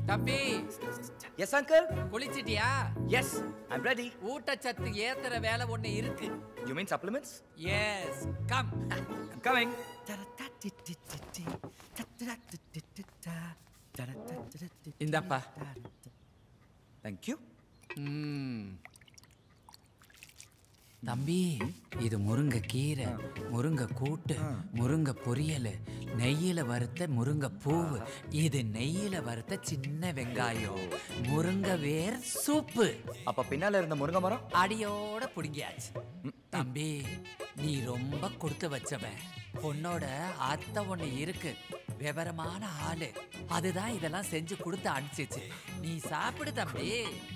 தம்பி yes uncle குளிச்சிட்டியா yes I'm ready ஊட்டச்சத்து ஏத்துற வேலை ஒண்ணு இருக்கு you mean supplements yes come coming இந்தாப்பா தேங்க் யூ ம். தம்பி இது முருங்கை கீரை முருங்கை கூட்டு முருங்கை பொரியல் நெய்யில வறுத்த முருங்கை பூவு இது நெய்யில வறுத்த சின்ன வெங்காயம் முருங்கை வேர் சூப்பு அப்ப பின்னால இருந்த முருங்கை மரம் அடியோட புடுங்கியாச்சு தம்பி நீ ரொம்ப கொடுத்து வச்சவன் பொண்ணோட அத்தை ஒண்ணு இருக்கு விவரமான ஆளு அதுதான் இதெல்லாம் செஞ்சு கொடுத்து அனுப்பிச்சிச்சு நீ சாப்பிடு தம்பி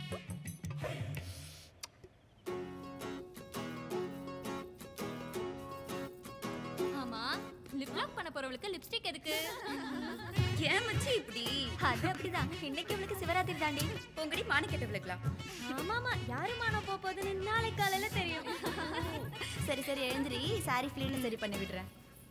ஆமா லிப் லாக் பண்ண போறவளுக்கு லிப்ஸ்டிக் எதுக்கு ஏன் மச்சி இப்படி அது அப்படிதான் இன்னைக்கு இவளுக்கு சிவராத்திரி தாண்டி உங்கடி மான கெட்டவளுக்கலாம் ஆமாமா யாரு மானம் போக போகுதுன்னு நாளைக்கு காலையில தெரியும் சரி சரி எழுந்திரி சாரி ஃபிளீன்னு சரி பண்ணி விடுறேன்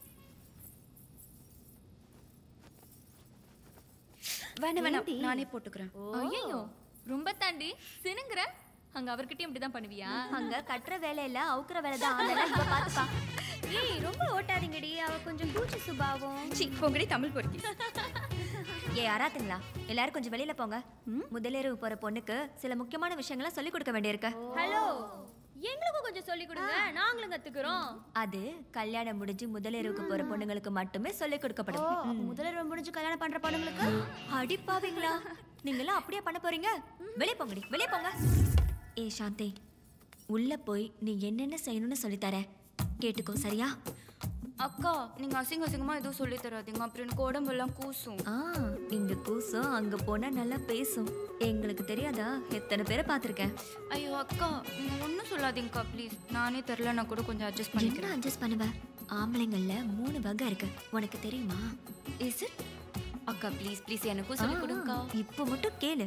வேணாம் வேணாம் நானே போட்டுக்கிறேன் ஐயோ ரொம்ப தாண்டி சினுங்குற அங்க அவர்கிட்டயும் இப்படிதான் பண்ணுவியா அங்க கட்டுற வேலை இல்ல அவுக்குற வேலை தான் அதெல்லாம் இப்ப பாத்துப்பா ஏய் ரொம்ப ஓட்டாதீங்கடி அவ கொஞ்சம் கூச்சி சுபாவம் சி பொங்கடி தமிழ் பொறுக்கி ஏ யாராத்துங்களா எல்லாரும் கொஞ்சம் வெளியில போங்க முதலிரவு போற பொண்ணுக்கு சில முக்கியமான விஷயங்களை சொல்லி கொடுக்க வேண்டியிருக்கு ஹலோ எங்களுக்கும் கொஞ்சம் சொல்லி கொடுங்க நாங்களும் கத்துக்கிறோம் அது கல்யாணம் முடிஞ்சு முதலிரவுக்கு போற பொண்ணுங்களுக்கு மட்டுமே சொல்லி கொடுக்கப்படும் முதலிரவு முடிஞ்சு கல்யாணம் பண்ற பொண்ணுங்களுக்கு அடிப்பாவீங்களா நீங்களாம் அப்படியே பண்ண போறீங்க வெளியே போங்கடி வெளியே போங்க ஏ சாந்தி உள்ள போய் நீ என்னென்ன செய்யணும்னு சொல்லித்தர கேட்டுக்கோ சரியா அக்கா நீங்க அசிங்க அசிங்கமா எதுவும் சொல்லி தராதீங்க அப்புறம் எனக்கு உடம்பெல்லாம் கூசும் ஆ இங்க கூசும் அங்க போனா நல்லா பேசும் எங்களுக்கு தெரியாதா எத்தனை பேரை பார்த்திருக்கேன் ஐயோ அக்கா நீங்க ஒன்றும் சொல்லாதீங்கக்கா ப்ளீஸ் நானே தெரில நான் கூட கொஞ்சம் அட்ஜஸ்ட் என்ன பண்ணிக்கிறேன் அட்ஜஸ்ட் பண்ணுவ ஆம்பளைங்கள்ல மூணு வகை இருக்கு உனக்கு தெரியுமா இஸ் இட் அக்கா ப்ளீஸ் ப்ளீஸ் எனக்கும் சொல்லி கொடுங்கக்கா இப்போ மட்டும் கேளு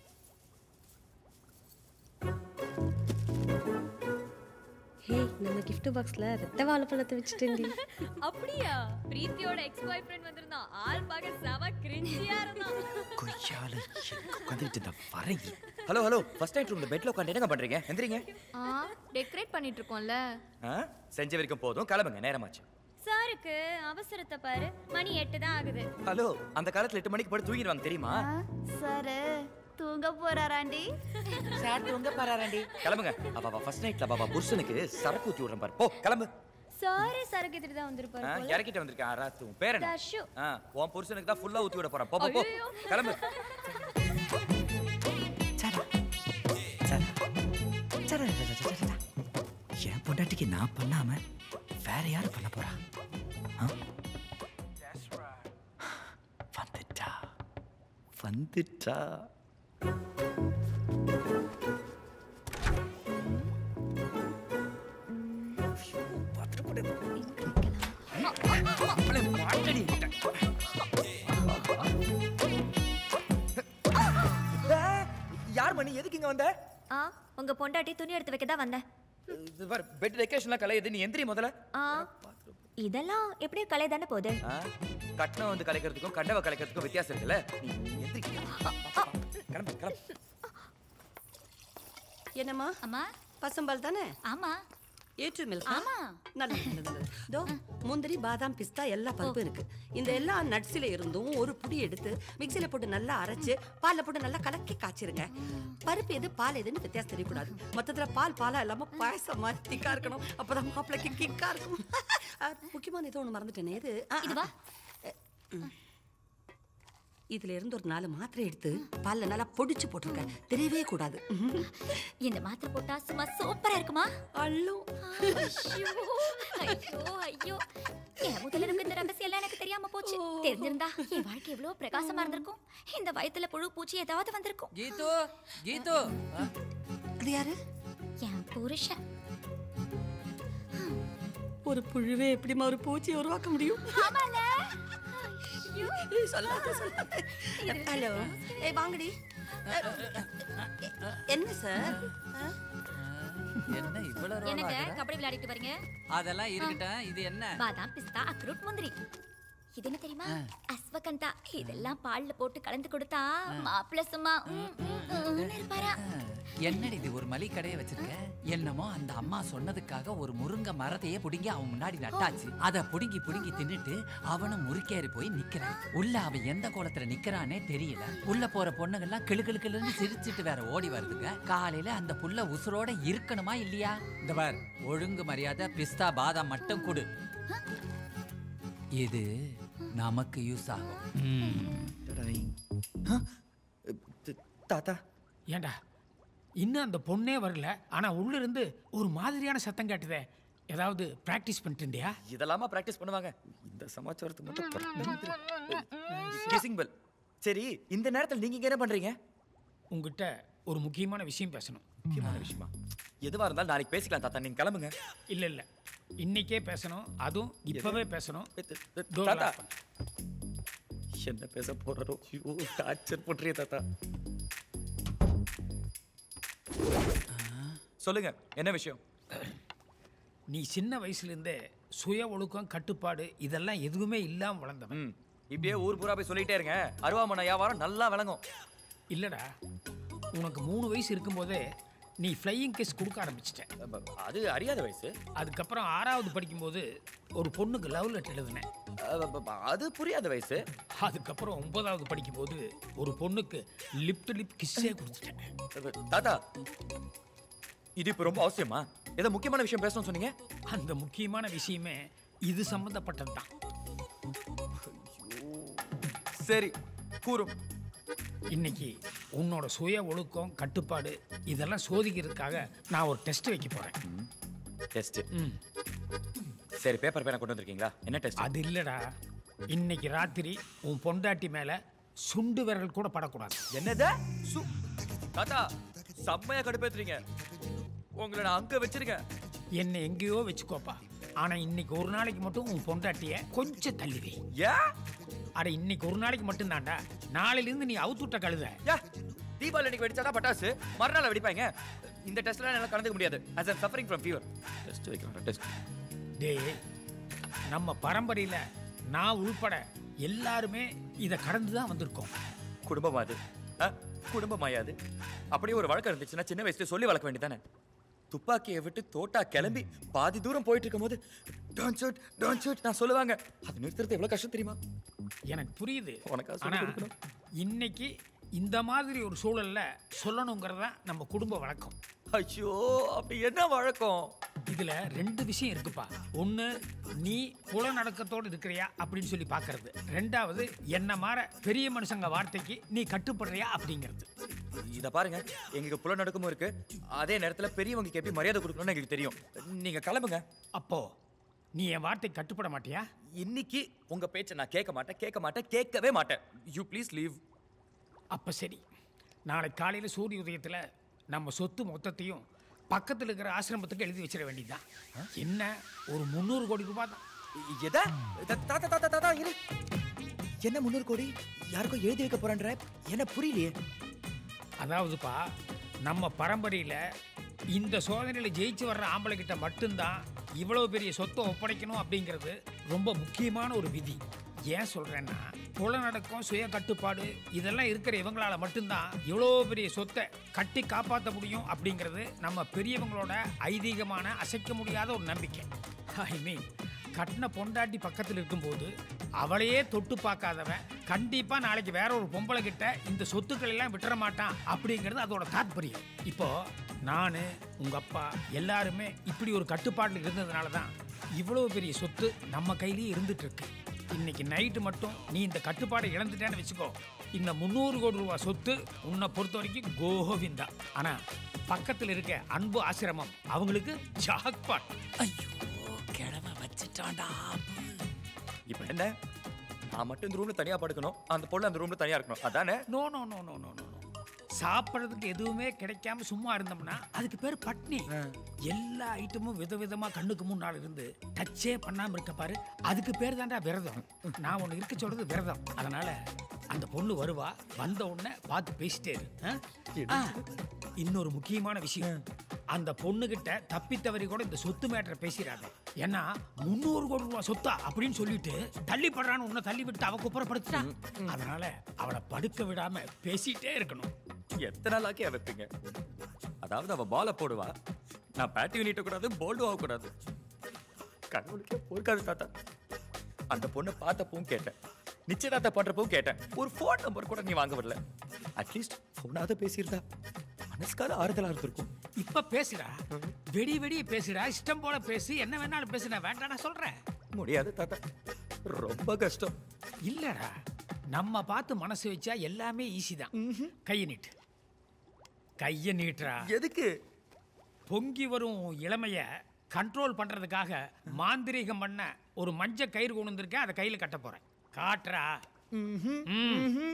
ஹே நம்ம gift பாக்ஸ்ல ரத்த வாழைப்பழத்தை வச்சுட்டேன்டி அப்படியா பிரீத்தியோட எக்ஸ் பாய் ஃப்ரெண்ட் வந்திருந்தான் ஆள் பார்க்க செம கிரிஞ்சியா இருந்தான் கொய்யால உட்காந்துட்டு இந்த வரைங்க ஹலோ ஹலோ ஃபர்ஸ்ட் நைட் ரூம்ல பெட்ல உட்காந்து என்னங்க பண்றீங்க எந்திரிங்க ஆ டெக்கரேட் பண்ணிட்டு இருக்கோம்ல ஆ? செஞ்ச வரைக்கும் போதும் கிளம்புங்க நேரமாச்சு சாருக்கு அவசரத்தை பாரு மணி எட்டு தான் ஆகுது ஹலோ அந்த காலத்துல எட்டு மணிக்கு படுத்து தூங்கிடுவாங்க தெரியுமா சார் தூங்க போறாராண்டி சார் தூங்க பாராண்டி கிளம்புங்க அவ ஃபர்ஸ்ட் நைட்ல பாபா புருஷனுக்கு சரக்கு ஊத்தி விடுறேன் பாரு போ கிளம்பு சாரி சரக்கு எடுத்துட்டு தான் வந்திருப்பாரு ஆ, போல. இறக்கிட்டு வந்திருக்கேன் ராத்து உன் பேர் என்ன தர்ஷு. ஆ, உன் புருஷனுக்கு தான் ஃபுல்லா ஊத்தி விட போறேன் போ போ, போ ஐயையோ. கிளம்பு சரா. சரா. சரா, சரா, சரா, சரா. என் பொண்டாட்டிக்கு நான் பண்ணாம வேற யாரு பண்ண போறா ஆ? வந்துட்டா வந்துட்டா அவளை மாட்டடி யார் மணி எதுக்கு இங்க வந்த ஆ உங்க பொண்டாட்டி துணி எடுத்து வைக்க தான் வந்தேன் இது பாரு பெட் டெக்கரேஷன்லாம் கலையுது நீ எந்திரி முதல்ல ஆ இதெல்லாம் எப்படியும் கலை தானே போகுது ஆ? கட்னம் வந்து கலைக்கிறதுக்கும் கண்டவ கலைக்கிறதுக்கும் வித்தியாசம் இருக்குல்ல நீ எந்திரி கிளம்பு கிளம்பு என்னம்மா அம்மா பசம்பால் தானே ஆமா ஏற்று மில்க் ஆமா. நல்லது நல்லது நல்லது. தோ முந்திரி பாதாம் பிஸ்தா எல்லா பருப்பும் இருக்கு இந்த எல்லா நட்ஸ்ல இருந்தும் ஒரு புடி எடுத்து மிக்ஸில போட்டு நல்லா அரைச்சு பால்ல போட்டு நல்லா கலக்கி காய்ச்சிருங்க பருப்பு எது பால் எதுன்னு வித்தியாசம் தெரியக்கூடாது மொத்தத்துல பால் பாலா இல்லாம பாயசம் மாதிரி திக்கா இருக்கணும் அப்பதான் மாப்பிளைக்கு கிக்கா இருக்கும் ஆ, முக்கியமான ஏதோ ஒண்ணு மறந்துட்டேனே இது ஆ, இது வா. ம். இதுல இருந்து ஒரு நாலு மாத்திரை எடுத்து பால்ல நல்லா பொடிச்சு போட்டிருக்க தெரியவே கூடாது ம். இந்த மாத்திரை போட்டா சும்மா சூப்பரா இருக்குமா அள்ளும் ஐயோ ஐயோ ஐயோ என் முதல்ல இருக்கு இந்த ரகசியம் எல்லாம் எனக்கு தெரியாம போச்சு தெரிஞ்சிருந்தா என் வாழ்க்கை எவ்வளவு பிரகாசமா இருந்திருக்கும் இந்த வயத்துல புழு பூச்சி ஏதாவது வந்திருக்கும் கீது கீது ஆ, அது யாரு என் புருஷன் ஒரு புழுவே எப்படிமா ஒரு பூச்சியை உருவாக்க முடியும் ஆமால ஏய், சொல்லாத சொல்லாத ஹலோ ஏய் வாங்கடி என்ன சார் என்ன இவ்வளவு என்னங்க ரோல் ஆகுற? கபடி விளையாடிட்டு வரீங்க அதெல்லாம் இருக்கட்டும் இது என்ன பாதாம் பிஸ்தா அக்ரூட் முந்திரி இது என்ன தெரியுமா அஸ்வகந்தா இதெல்லாம் பால்ல போட்டு கலந்து கொடுத்தா மாப்பிள்ள சும்மா ம், ம், ம்னு இருப்பாரா என்னடி இது ஒரு மளிகை கடையை வச்சிருக்க என்னமோ அந்த அம்மா சொன்னதுக்காக ஒரு முருங்கை மரத்தையே புடுங்கி அவன் முன்னாடி நட்டாச்சு அத புடுங்கி புடுங்கி தின்னுட்டு அவனும் முறுக்கேறி போய் நிக்கிறான் உள்ள அவன் எந்த கோலத்துல நிக்கிறானே தெரியல உள்ள போற பொண்ணுங்கெல்லாம் கிளு கிளு கிளுன்னு சிரிச்சிட்டு வேற ஓடி வருதுங்க காலையில அந்த புள்ள உசுரோட இருக்கணுமா இல்லையா இந்த பார் ஒழுங்கு மரியாதை பிஸ்தா பாதாம் மட்டும் கொடு இது நமக்கு யூஸ் ஆகும் ம். டடாய். ஆ, த- தாத்தா ஏண்டா இன்னும் அந்த பொண்ணே வரல ஆனா உள்ள இருந்து ஒரு மாதிரியான சத்தம் கேட்டுதே ஏதாவது பிராக்டிஸ் பண்ணிட்டுண்டியா இதெல்லாமா பிராக்டிஸ் பண்ணுவாங்க இந்த சமாச்சாரத்துக்கு மட்டும் கிசிங் பெல் சரி இந்த நேரத்தில் நீங்க இங்க என்ன பண்றீங்க உங்ககிட்ட ஒரு முக்கியமான விஷயம் பேசணும் முக்கியமான விஷயமா எதுவா இருந்தாலும் நாளைக்கு பேசிக்கலாம் தாத்தா நீங்க கிளம்புங்க இல்ல இல்ல இன்னைக்கே பேசணும் அதுவும் இப்பவே பேசணும் த- த- Door தாத்தா lock பண்ணு. என்ன பேச போறாரோ ஐயோ டார்ச்சர் பண்றியே தாத்தா சொல்லுங்க என்ன விஷயம் நீ சின்ன வயசுலேருந்தே சுய ஒழுக்கம் கட்டுப்பாடு இதெல்லாம் எதுவுமே இல்லாம வளர்ந்தவன் ம் இப்படியே ஊர் பூரா போய் சொல்லிட்டே இருங்க அருவாமனை வியாபாரம் நல்லா விளங்கும் இல்லடா உனக்கு மூணு வயசு இருக்கும்போதே நீ ஃப்ளையிங் கிஸ் கொடுக்க ஆரம்பிச்சிட்ட அப்ப, அது அறியாத வயசு அதுக்கப்புறம் ஆறாவது படிக்கும்போது ஒரு பொண்ணுக்கு லவ் லெட்டர் எழுதினேன் அப்ப, அது புரியாத வயசு அதுக்கப்புறம் ஒன்பதாவது படிக்கும்போது ஒரு பொண்ணுக்கு லிப் டு லிப் கிஸ்ஸே கொடுத்துட்டேன் அப்ப, தாத்தா இது இப்ப ரொம்ப அவசியமா ஏதோ முக்கியமான விஷயம் பேசணும்னு சொன்னீங்க அந்த முக்கியமான விஷயமே இது சம்மந்தப்பட்டது தான் சரி கூறும் இன்னைக்கு உன்னோட சுய ஒழுக்கம் கட்டுப்பாடு இதெல்லாம் சோதிக்கிறதுக்காக நான் ஒரு டெஸ்ட் வைக்க போறேன் டெஸ்ட் ம் சரி பேப்பர் பேனா கொண்டு வந்திருக்கீங்களா என்ன டெஸ்ட் அது இல்லடா இன்னைக்கு ராத்திரி உன் பொண்டாட்டி மேல சுண்டு விரல் கூட படக்கூடாது என்னது சு தாத்தா செம்மையா கடுப்பேத்துறீங்க உங்களை நான் அங்க வச்சிருக்கேன் என்னை எங்கேயோ வச்சுக்கோப்பா ஆனா இன்னைக்கு ஒரு நாளைக்கு மட்டும் உன் பொண்டாட்டிய கொஞ்சம் தள்ளி வை ஏன் அட இன்னைக்கு ஒரு நாளைக்கு மட்டும் தான்டா நாளையில இருந்து நீ அவுத்து விட்ட கழுத யா தீபாவளி அன்னைக்கு வெடிச்சாதான் பட்டாசு மறுநாள் வெடிப்பாங்க இந்த டெஸ்ட்ல என்னால கலந்துக்க முடியாது as i'm suffering from fever test வைக்கிறேன் டெஸ்ட் டேய் நம்ம பரம்பரையில நான் உள்பட எல்லாருமே இதை கடந்து தான் வந்திருக்கோம் குடும்பமா அது ஆ? குடும்பமாயாது அப்படியே ஒரு வழக்கம் இருந்துச்சுன்னா சின்ன வயசுல சொல்லி வளர்க்க வேண்டியதானே துப்பாக்கியை விட்டு தோட்டா கிளம்பி பாதி தூரம் போயிட்டு இருக்கும்போது டோன்ட் ஷூட் டோன்ட் ஷூட் நான் சொல்லுவாங்க அது நிறுத்துறது எவ்வளவு கஷ்டம் தெரியுமா எனக்கு புரியுது உனக்கா சொல்லிக் ஆனா கொடுக்கணும்? இன்னைக்கு இந்த மாதிரி ஒரு சூழல்ல சொல்லணுங்கிறது தான் நம்ம குடும்ப வழக்கம் ஐயோ அப்படி என்ன வழக்கம் இதுல ரெண்டு விஷயம் இருக்குப்பா ஒண்ணு நீ புலநடக்கத்தோடு இருக்கிறியா அப்படின்னு சொல்லி பார்க்கிறது ரெண்டாவது என்ன மாற பெரிய மனுஷங்க வார்த்தைக்கு நீ கட்டுப்படுறியா அப்படிங்கிறது இத பாருங்க எங்களுக்கு புல நடக்கமும் இருக்கு அதே நேரத்துல பெரியவங்களுக்கு எப்படி மரியாதை கொடுக்கணும்னு எங்களுக்கு தெரியும் நீங்க கிளம்புங்க அப்போ நீ என் வார்த்தைக்கு கட்டுப்பட மாட்டியா இன்னைக்கு உங்க பேச்சை நான் கேட்க மாட்டேன் கேட்க மாட்டேன் கேட்கவே மாட்டேன் யூ ப்ளீஸ் லீவ் அப்ப சரி நாளை காலையில சூரிய உதயத்துல நம்ம சொத்து மொத்தத்தையும் பக்கத்துல இருக்கிற ஆசிரமத்துக்கு எழுதி வச்சிட வேண்டியதுதான் என்ன ஒரு முந்நூறு கோடி ரூபாய் தான் எதா த- தாத்தா தாத்தா தாத்தா இரு என்ன முன்னூறு கோடி யாருக்கோ எழுதி வைக்க போறேன்ற என்ன புரியலையே அதாவதுப்பா நம்ம பரம்பரையில் இந்த சோதனையில் ஜெயிச்சு வர்ற ஆம்பளை கிட்ட மட்டும்தான் இவ்வளவு பெரிய சொத்தை ஒப்படைக்கணும் அப்படிங்கிறது ரொம்ப முக்கியமான ஒரு விதி ஏன் சொல்றேன்னா புலநடக்கம் சுய கட்டுப்பாடு இதெல்லாம் இருக்கிற இவங்களால மட்டும்தான் இவ்வளோ பெரிய சொத்தை கட்டி காப்பாற்ற முடியும் அப்படிங்கிறது நம்ம பெரியவங்களோட ஐதீகமான அசைக்க முடியாத ஒரு நம்பிக்கை ஐ மீன் கட்டின பொண்டாட்டி பக்கத்தில் இருக்கும்போது அவளையே தொட்டு பார்க்காதவன் கண்டிப்பா நாளைக்கு வேற ஒரு பொம்பளை கிட்ட இந்த சொத்துக்கள் எல்லாம் விட்டுற மாட்டான் அப்படிங்கிறது அதோட தாத்பரியம் இப்போ நான் உங்க அப்பா எல்லாருமே இப்படி ஒரு கட்டுப்பாட்டில் இருந்ததுனால தான் இவ்வளவு பெரிய சொத்து நம்ம கையிலேயே இருந்துட்டு இருக்கு இன்னைக்கு நைட்டு மட்டும் நீ இந்த கட்டுப்பாடை இழந்துட்டேன்னு வச்சுக்கோ இந்த முந்நூறு கோடி ரூபாய் சொத்து உன்னை பொறுத்த வரைக்கும் கோவிந்தா ஆனா பக்கத்தில் இருக்க அன்பு ஆசிரமம் அவங்களுக்கு ஜாக்பாட் ஐயோ கிழமை வச்சுட்டான்டா இப்போ என்ன நான் மட்டும் இந்த ரூம்ல தனியா படுக்கணும் அந்த பொண்ணு அந்த ரூம்ல தனியா இருக்கணும் அதானே no no no no no no சாப்பிட்றதுக்கு எதுவுமே கிடைக்காம சும்மா இருந்தோம்னா அதுக்கு பேர் பட்னி எல்லா ஐட்டமும் விதவிதமா கண்ணுக்கு முன்னால் இருந்து டச்சே பண்ணாம இருக்க பாரு அதுக்கு பேர் தான்டா விரதம் நான் ஒன்று இருக்க சொல்றது விரதம் அதனால அந்த பொண்ணு வருவா வந்த உடனே பார்த்து பேசிட்டே இரு ஆ? ஆ, இன்னொரு முக்கியமான விஷயம் அந்த பொண்ணுகிட்ட தப்பி தவறி கூட இந்த சொத்து மேட்டரை பேசிடாத ஏன்னா முந்நூறு கோடி ரூபாய் சொத்தா அப்படின்னு சொல்லிட்டு தள்ளி படுறான்னு உன்னை தள்ளி விட்டு அவ குப்புறப்படுத்துறான் அதனால அவளை படுக்க விடாம பேசிட்டே இருக்கணும் எத்தனை நாளாக்கே வைப்பீங்க அதாவது அவ பால போடுவா நான் பேட்டிங் நீட்டக்கூடாது போல்டும் ஆகக்கூடாது கடவுளுக்கே பொறுக்காது தாத்தா அந்த பொண்ணை பார்த்தப்பவும் கேட்டேன் நிச்சயதார்த்தம் பண்றப்பவும் கேட்டேன் ஒரு ஃபோன் நம்பர் கூட நீ வாங்க வரல அட்லீஸ்ட் ஃபோனாவது பேசியிருந்தா மனசுக்காக ஆறுதலா இருந்திருக்கும் இப்ப பேசுடா வெடி வெடி பேசுடா இஷ்டம் போல பேசு என்ன வேணாலும் பேசுடா வேண்டாம் நான் சொல்றேன் முடியாது தாத்தா ரொம்ப கஷ்டம் இல்லடா நம்ம பார்த்து மனசு வச்சா எல்லாமே ஈஸி தான் கையை நீட்டு கையை நீட்டுறா எதுக்கு பொங்கி வரும் இளமைய கண்ட்ரோல் பண்றதுக்காக மாந்திரீகம் பண்ண ஒரு மஞ்ச கயிறு கொண்டு வந்திருக்கேன் அதை கையில கட்ட போறேன் காட்டுறா ம்.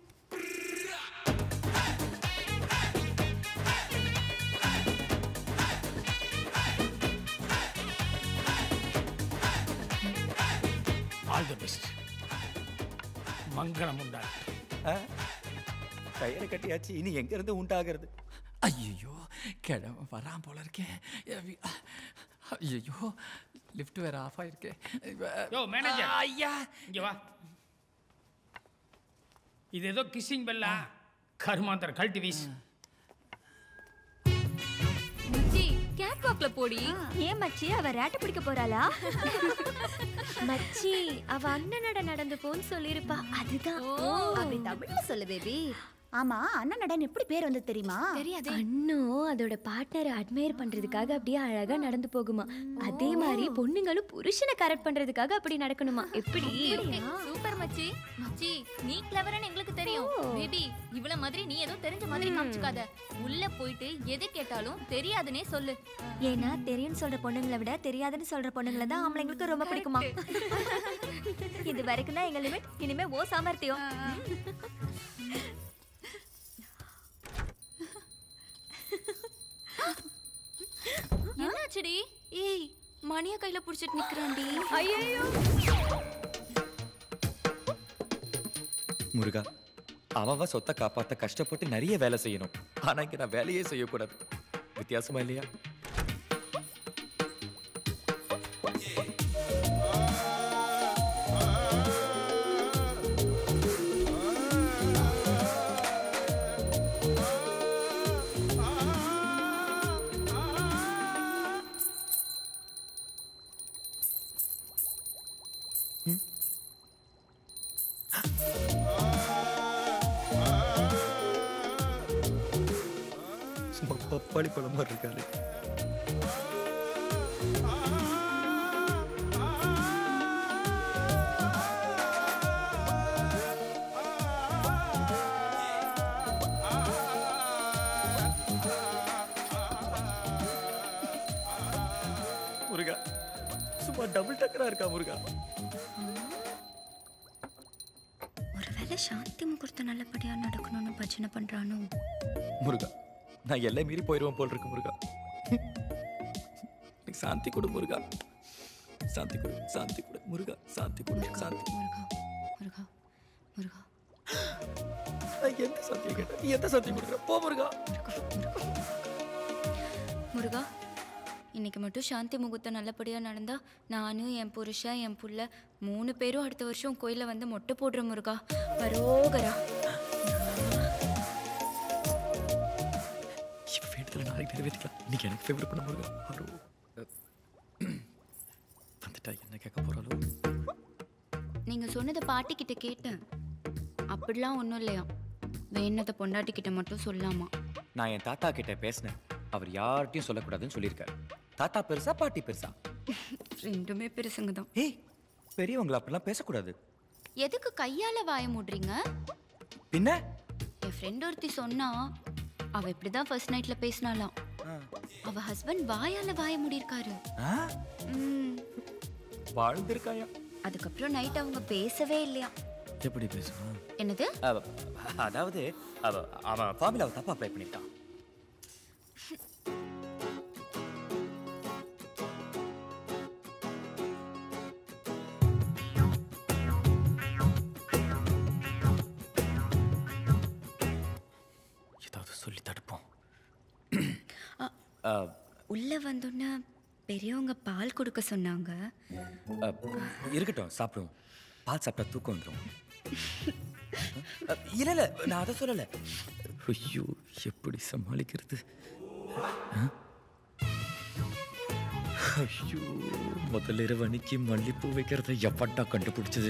ஆல் தி பெஸ்ட் மங்களம் உண்டாகட்டும் கயிறை கட்டியாச்சு இனி எங்க இருந்து உண்டாகிறது ஐயோ கிழமை வரான் போல இருக்கே ஐயோ லிஃப்ட் வேற ஆஃப் ஆயிருக்கே யோ, manager. ஐயா இங்க வா இது ஏதோ கிஸ்ஸிங் பெல்லா கருமாந்தர் கழட்டி வீசு மச்சி கேட் வாக்ல போடி ஏன் மச்சி அவ ரேட்டை பிடிக்க போறாளா மச்சி அவ அண்ணனோட நடந்து போன்னு சொல்லிருப்பா அதுதான் அப்படி தமிழ்ல சொல்லு பேபி ஆமா அண்ணா நடன் எப்படி பேர் வந்து தெரியுமா தெரியாதே அண்ணோ அதோட பார்ட்னரை அட்மையர் பண்றதுக்காக அப்படியே அழகா நடந்து போகுமா அதே மாதிரி பொண்ணுங்களும் புருஷனை கரெக்ட் பண்றதுக்காக அப்படி நடக்கணுமா எப்படி சூப்பர் மச்சி மச்சி நீ கிளவர்னு எங்களுக்கு தெரியும் பேபி இவ்வளவு மாதிரி நீ ஏதோ தெரிஞ்ச மாதிரி காமிச்சுக்காத உள்ள போயிட்டு எது கேட்டாலும் தெரியாதுன்னே சொல்லு ஏன்னா தெரியும்னு சொல்ற பொண்ணுங்களை விட தெரியாதுன்னு சொல்ற பொண்ணுங்களை தான் ஆம்பளைங்களுக்கு ரொம்ப பிடிக்குமா இது வரைக்கும் தான் எங்க லிமிட் இனிமே ஓ சாமர்த்தியம் என்னாச்சுடி ஏய் மணிய கையில புடிச்சிட்டு நிக்கிறான்டி ஐயோ முருகா அவன் சொத்தை காப்பாத்த கஷ்டப்பட்டு நிறைய வேலை செய்யணும் ஆனா இங்க நான் வேலையே செய்யக்கூடாது வித்தியாசமா இல்லையா சும்மா பப்பாளி பழம் மாதிரி இருக்காது முருகா சும்மா டபுள் டக்கரா இருக்கா முருகா ஒருவேளை சாந்தி முகூர்த்தம் நல்லபடியா நடக்கணும்னு பஜனை பண்றானோ முருகா நான் எல்லை மீறி போயிடுவேன் போல் இருக்கு முருகா எனக்கு சாந்தி கொடு முருகா சாந்தி கொடு சாந்தி கொடு முருகா சாந்தி கொடு சாந்தி முருகா முருகா முருகா நான் எந்த சாந்தியை கேட்டேன் நீ எந்த சாந்தி கொடுக்குற போ முருகா முருகா இன்னைக்கு மட்டும் சாந்தி முகூர்த்தம் நல்லபடியா நடந்தா நானும் என் புருஷன் என் புள்ள மூணு பேரும் அடுத்த வருஷம் கோயில்ல வந்து மொட்டை போடுற முருகா பரோகரா இப்ப வேண்டுதல நாளைக்கு நிறைவேற்றிக்கலாம் இன்னைக்கு எனக்கு ஃபேவர் பண்ண முருகா ஹலோ வந்துட்டா என்ன கேட்க போறாளோ நீங்க சொன்னதை பாட்டி கிட்ட கேட்டேன் அப்படிலாம் ஒன்றும் இல்லையா வேணதை பொண்டாட்டி கிட்ட மட்டும் சொல்லாமா நான் என் தாத்தா கிட்ட பேசினேன் அவர் யார்கிட்டயும் சொல்லக்கூடாதுன்னு சொல்லியிருக்காரு தாத்தா பெருசா பாட்டி பெருசா ரெண்டுமே பெருசுங்க தான் ஏய் பெரியவங்கள அப்படிலாம் பேசக்கூடாது எதுக்கு கையால வாய மூடுறீங்க பின்ன என் ஃப்ரெண்ட் ஒருத்தி சொன்னா அவ இப்படிதான் ஃபர்ஸ்ட் நைட்ல பேசினாலாம் அவ ஹஸ்பண்ட் வாயால வாய மூடியிருக்காரு ஆ? ம், வாழ்ந்திருக்காயா அதுக்கப்புறம் நைட் அவங்க பேசவே இல்லையா எப்படி பேசுவான் என்னது அவ- அதாவது அவ- அவன் ஃபார்முலாவை தப்பா அப்ளை பண்ணிட்டான் ஏதாவது சொல்லி தடுப்போம் அஹ், உள்ள வந்தோன்னே பெரியவங்க பால் கொடுக்க சொன்னாங்க அஹ், இருக்கட்டும் சாப்பிடுவோம் பால் சாப்பிட்டா தூக்கம் வந்துடும் இல்ல இல்ல நான் அதை சொல்லல ஐயோ எப்படி சமாளிக்கிறது அஹ்? ஐயோ முதல்ல இரவு அன்னைக்கு மல்லிப்பூ வைக்கிறத எப்பட்டா கண்டுபிடிச்சது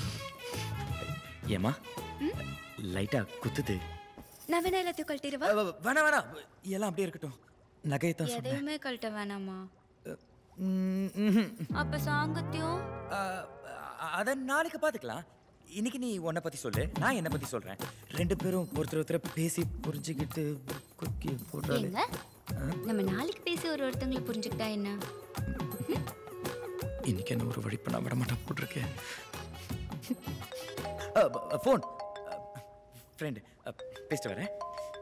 ஏமா லைட்டா குத்துது நான் வேணா எல்லாத்தையும் கழட்டிடுவா அஹ், வேணாம் வேணாம் எல்லாம் அப்படியே இருக்கட்டும் நகையை தான் சொன்னேன் எதையுமே கழட்ட வேணாமா ம், ம்ஹும். அப்ப சாங்கத்தியம் அஹ், அத நாளைக்கு பார்த்துக்கலாம் இன்னைக்கு நீ உன்னை பத்தி சொல்லு நான் என்னை பத்தி சொல்றேன் ரெண்டு பேரும் ஒருத்தர் ஒருத்தர் பேசி புரிஞ்சுக்கிட்டு குக்கி போட்டாலே ஏங்க நம்ம நாளைக்கு பேசி ஒரு ஒருத்தங்களை புரிஞ்சுக்கிட்டா என்ன இன்னைக்கு என்ன ஒரு வழி பண்ண விட மாட்டேன் போட்டிருக்கேன் ஃபோன் ஃப்ரெண்டு பேசிட்டு வரேன்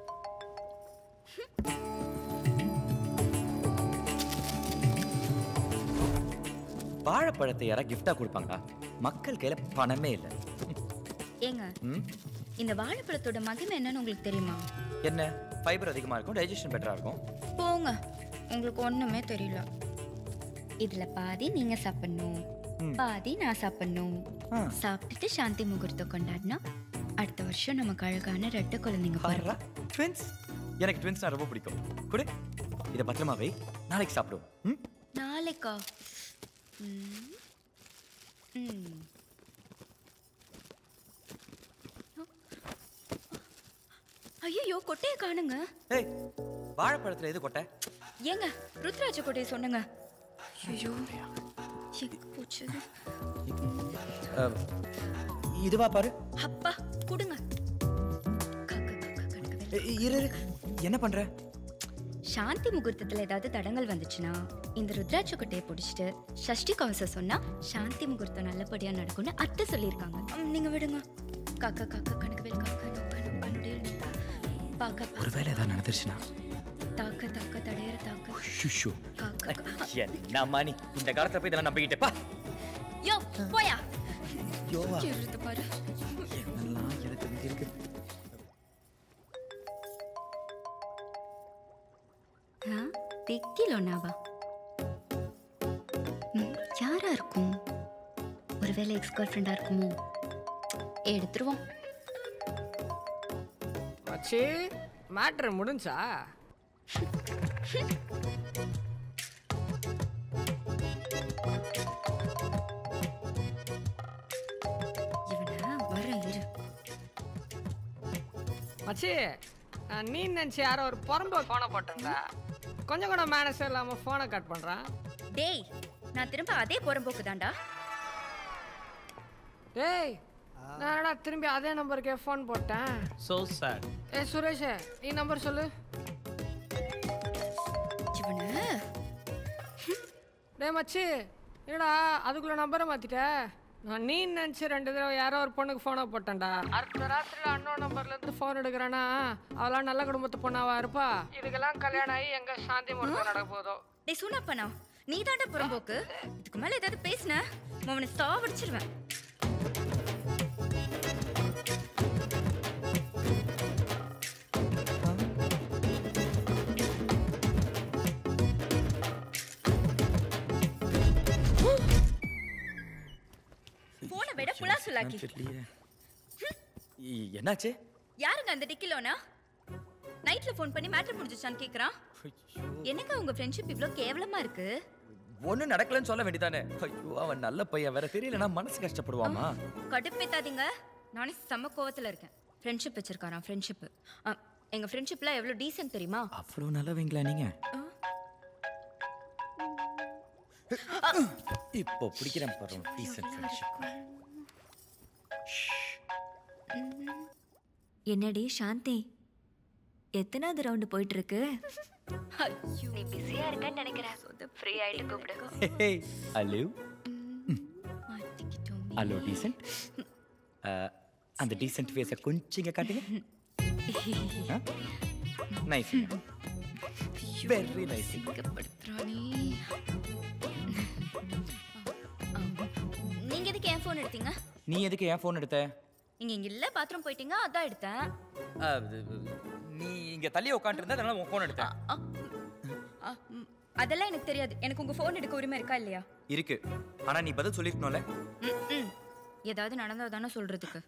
வாழைப்பழத்தை யாரா gift-ஆ கொடுப்பாங்களா மக்கள் கையில பணமே இல்லை ஏங்க ம் இந்த வாழைப்பழத்தோட மகிமை என்னன்னு உங்களுக்கு தெரியுமா என்ன ஃபைபர் அதிகமா இருக்கும் டைஜஷன் பெட்டரா இருக்கும் போங்க உங்களுக்கு ஒண்ணுமே தெரியல இதுல பாதி நீங்க சாப்பிடணும் பாதி நான் சாப்பிடணும் ஆ. சாப்பிட்டுட்டு சாந்தி முகூர்த்தம் கொண்டாடினா அடுத்த வருஷம் நமக்கு அழகான ரெட்டை குழந்தைங்க பாருடா பிறக்கும் ட்வின்ஸ் எனக்கு ட்வின்ஸ்னா ரொம்ப பிடிக்கும் கொடு இதை பத்திரமா வை நாளைக்கு சாப்பிடுவோம் ம் நாளைக்கா ம். ம். ஐயோ கொட்டையை காணுங்க ஏய் வாழைப்பழத்துல எது கொட்டை ஏங்க ருத்ராட்ச கொட்டையை சொன்னங்க ஐயோ எங்க போச்சு அஹ், இதுவா பாரு அப்பா கொடுங்க காக்கா, காக்கா, கணக்கு வேலை. ஏய், இரு இரு. என்ன பண்ற சாந்தி முகூர்த்தத்துல ஏதாவது தடங்கள் வந்துச்சுன்னா இந்த ருத்ராட்ச கொட்டையை பிடிச்சிட்டு சஷ்டி கவசம் சொன்னா சாந்தி முகூர்த்தம் நல்லபடியா நடக்கும்னு அத்தை சொல்லியிருக்காங்க ம், நீங்க விடுங்க காக்கா காக்கா கணக்குவேல் காக்கா நோக்கா நோக்கா நொடியில் நோக்கா பாக்கா பாக்கா, ஒருவேளை ஏதாவது நடந்துருச்சுன்னா தாக்க தாக்க தடையற தாக்க ஷுஷு காக்கா கா- என்னம்மா நீ இந்த காலத்துல போய் இதெல்லாம் நம்பிக்கிட்டே பா யோ போயா யோவா இருது பாரு என்னெல்லாம் எனக்கு இங்க இருக்கு ஆ, தெக்கிலோனாவா ம், யாரா இருக்கும் ஒருவேளை எக்ஸ் கேர்ள் ஃப்ரெண்டா இருக்குமோ எடுத்துருவோம் மச்சி மேட்ரு முடிஞ்சா இவனை வர இரு மச்சி அஹ், நீ நினச்சி யாரோ ஒரு புறம்போ ஃபோனை போட்டேன்டா கொஞ்சம் கூட மேனஸ் இல்லாமல் ஃபோனை கட் பண்ணுறான் டேய் நான் திரும்ப அதே புறம்போக்கு தான்டா டேய் நான் என்னடா திரும்பி அதே நம்பருக்கே ஃபோன் போட்டேன் So sad. ஏ சுரேஷ் நீ நம்பர் சொல்லு இவனை டேய் மச்சி என்னடா அதுக்குள்ள நம்பரை மாத்திட்ட நான் நீ நினச்சி ரெண்டு தடவை யாரோ ஒரு பொண்ணுக்கு ஃபோனை போட்டேன்டா அடுத்த ராத்திரியில் அண்ணன் நம்பர்ல இருந்து ஃபோன் எடுக்கிறானா அவளாம் நல்ல குடும்பத்து பொண்ணாவா இருப்பா இதுக்கெல்லாம் கல்யாணம் ஆகி எங்க சாந்தி முகூர்த்தம் நடக்க போதோ டேய் சூனாப்பனா நீ தாண்டா புறம்போக்கு இதுக்கு மேல ஏதாவது பேசுன அவனை சாவடிச்சிருவேன் போனை விட புலா சுலாக்கி தெரியலையே இ- என்னாச்சு யாருங்க அந்த டிக்கிலோனா நைட்ல ஃபோன் பண்ணி மேட்டர் முடிஞ்சிச்சான்னு கேக்குறான் என்னங்க உங்க ஃப்ரெண்ட்ஷிப் இவ்ளோ கேவலமா இருக்கு ஒண்ணும் நடக்கலன்னு சொல்ல வேண்டியதானே ஐயோ அவன் நல்ல பையன் வேற தெரியலனா மனசு கஷ்டப்படுவாமா கடுப்பேத்தாதீங்க நானே செம்ம கோவத்துல இருக்கேன் ஃப்ரெண்ட்ஷிப் வச்சிருக்காராம் ஃப்ரெண்ட்ஷிப் எங்க ஃப்ரெண்ட்ஷிப்ல எவ்வளவு டீசென்ட் தெரியுமா அவ்வளவு நல்லவங்களா நீங்க இப்போ பிடிக்கிறேன் பாரு டீசன்ட் ஃப்ரெண்ட்ஷிப் என்னடி சாந்தி எத்தனாவது ரவுண்டு போயிட்டு இருக்கு நீ பிஸியா இருக்கன்னு நினைக்கிறேன் ஃப்ரீ ஆயிட்டு கூப்பிடு ஹலோ மாட்டிக்கிட்டோமே. ஹலோ டீசன்ட் அந்த டீசன்ட் ஃபேஸை கொஞ்சம் இங்க காட்டுங்க நைஸ் வெரி நைஸ் சிங்கப்படுத்துறானே. ஆ, நீங்க எதுக்கு என் ஃபோன் எடுத்தீங்க நீ எதுக்கு என் ஃபோன் எடுத்த நீங்க இங்க இல்ல பாத்ரூம் போயிட்டீங்க அதான் எடுத்தேன் அஹ், இது- நீ இங்க தள்ளி உட்காந்துருந்தா அதனால உன் ஃபோன் எடுத்தேன் ஆ, ஆ, ம், அதெல்லாம் எனக்கு தெரியாது எனக்கு உங்க ஃபோன் எடுக்க உரிமை இருக்கா இல்லையா இருக்கு ஆனா நீ பதில் சொல்லிருக்கணும்ல ம், ம். ஏதாவது நடந்தா தானே சொல்றதுக்கு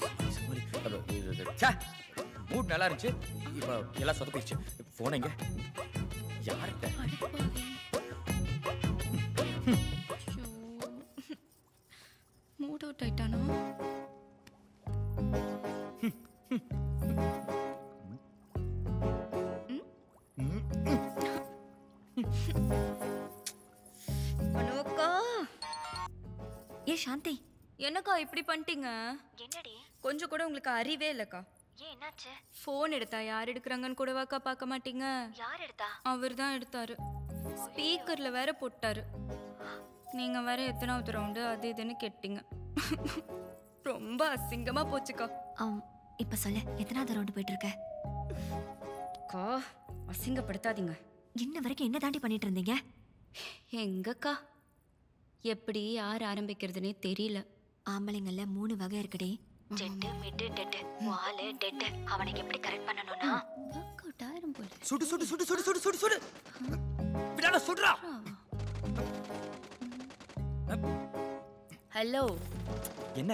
மூட் நல்லா இருந்துச்சு இப்போ எல்லாம் சொதப்பிடுச்சு போன எங்க யார்கிட்ட மூட் அவுட் ஆயிட்டானா அனுவக்கா ஏ சாந்தி என்னக்கா இப்படி பண்ணிட்டீங்க என்னடி கொஞ்சம் கூட உங்களுக்கு அறிவே இல்லைக்கா ஏன் என்னாச்சு ஃபோன் எடுத்தா யார் எடுக்கிறாங்கன்னு கூடவாக்கா பார்க்க மாட்டீங்க யார் எடுத்தா அவர் தான் எடுத்தாரு ஸ்பீக்கர்ல வேற போட்டாரு நீங்க வேற எத்தனாவது ரவுண்டு அது இதுன்னு கேட்டீங்க ரொம்ப அசிங்கமா போச்சுக்கா ஆம், இப்ப சொல்லு எத்தனாவது ரவுண்டு போயிட்டு இருக்க அக்கா அசிங்கப்படுத்தாதீங்க இன்ன வரைக்கும் என்ன தாண்டி பண்ணிட்டு இருந்தீங்க எங்கக்கா எப்படி யார் ஆரம்பிக்கிறதுனே தெரியல ஆம்பளைங்கள்ல மூணு வகை இருக்குடி டெட்டு மிட்டு டெட்டு வாலு டெட்டு அவனுக்கு எப்படி கரெக்ட் பண்ணணும்னா டாயிரம் போல சுடு சுடு சுடு சுடு சுடு சுடு சுடு விடாத சுடுறா ஹலோ என்ன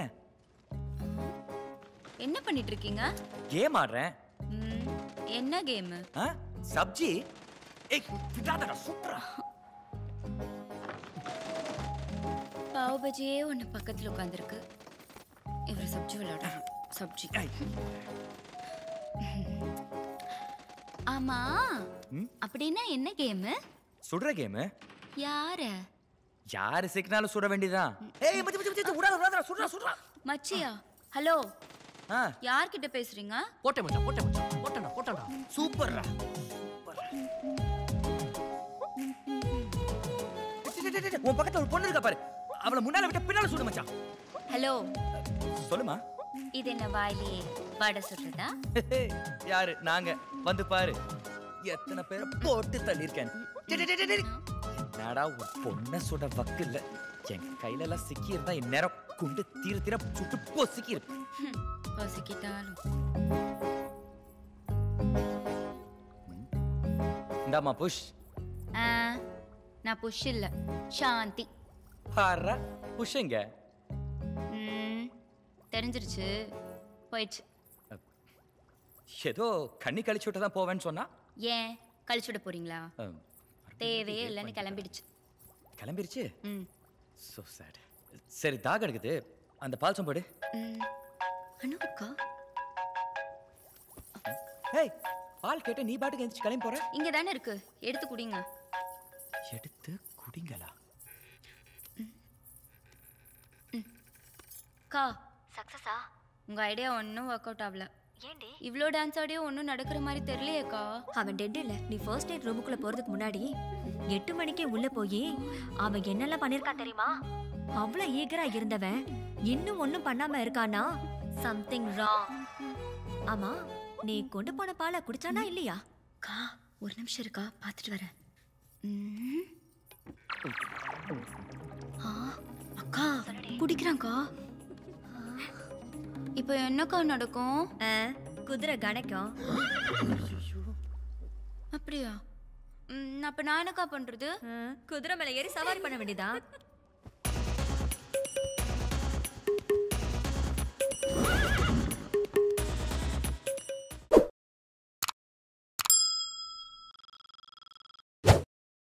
என்ன பண்ணிட்டு இருக்கீங்க கேம் ஆடுறேன் ம், என்ன கேமு ஆ? சப்ஜி ஏய் விடாதடா சுடுறா பாவ் பஜியே ஒன்று பக்கத்தில் உட்காந்துருக்கு இவர் சப்ஜி விளையாடுறான் சப்ஜி ஆமா ம்? அப்படின்னா என்ன கேமு சுடுற கேமு யார யாரு சிக்கினாலும் சுட வேண்டியதான் ஏய் மச்சி மச்சி மச்சி விடாத விடாதடா சுடுறா சுடுறா மச்சியா ஹலோ ஆ யார்கிட்ட பேசுறீங்க போட்டேன் மச்சான் போட்டேன் மச்சான் போட்டேன்டா போட்டேன்டா சூப்பர்ரா உன் பக்கத்துல ஒரு பொண்ணு இருக்கா பாரு அவளை முன்னால விட்டு பின்னால சுடு மச்சான் ஹலோ சொல்லுமா இது என்ன வாயிலேயே வடை சுடுறதா யாரு நாங்க வந்து பாரு எத்தனை பேரை போட்டு தள்ளியிருக்கேன் டேய், டேய், டேய், டேய். என்னடா ஒரு பொண்ணை சுட வக்கு இல்ல என் கையில எல்லாம் சிக்கி இருந்தா இந்நேரம் குண்டு தீர தீர சுட்டு பொசுக்கி இருக்கு பசிக்கிட்டாலும் இந்தாமா புஷ் ஆ, நான் புஷ் இல்ல சாந்தி பாரா புஷ் எங்க ம், தெரிஞ்சிருச்சு போயிடுச்சு ஏதோ கண்ணி கழிச்சு விட்டு தான் போவேன்னு சொன்னா ஏன் கழிச்சு விட போறீங்களா அம், தேவையே இல்லைன்னு கிளம்பிடுச்சு கிளம்பிருச்சு ம் சோ சேட் சரி தாக எடுக்குது அந்த பால் சம்போடு ம். அனு அக்கா ஹேய் பால் கேட்டு நீ பாட்டுக்கு எந்திரிச்சு கிளம்பி போற இங்க தானே இருக்கு எடுத்து குடிங்க எடுத்து குடிங்களா அக்கா சக்சஸா உங்க ஐடியா ஒன்றும் ஒர்க் அவுட் ஆகல ஏண்டி இவ்வளோ டான்ஸ் ஆடியோ ஒன்றும் நடக்கிற மாதிரி தெரியலையேக்கா அவன் டெட் இல்ல நீ ஃபர்ஸ்ட் நைட் ரூமுக்குள்ள போறதுக்கு முன்னாடி எட்டு மணிக்கே உள்ள போய் அவன் என்னெல்லாம் பண்ணிருக்கான் தெரியுமா அவ்வளவு ஈகரா இருந்தவன் இன்னும் ஒண்ணும் பண்ணாம இருக்கானா சம்திங் ராங் ஆமா நீ கொண்டு போன பாலை குடிச்சானா இல்லையா அக்கா ஒரு நிமிஷம் இருக்கா பார்த்துட்டு வரேன் ம். ஆ, அக்கா குடிக்கிறாங்க்கா இப்போ என்னக்கா நடக்கும் ஆ, குதிரை கணக்கும் அப்படியா ம், அப்ப நான் என்னக்கா பண்றது குதிரை மேல ஏறி சவாரி பண்ண வேண்டியதா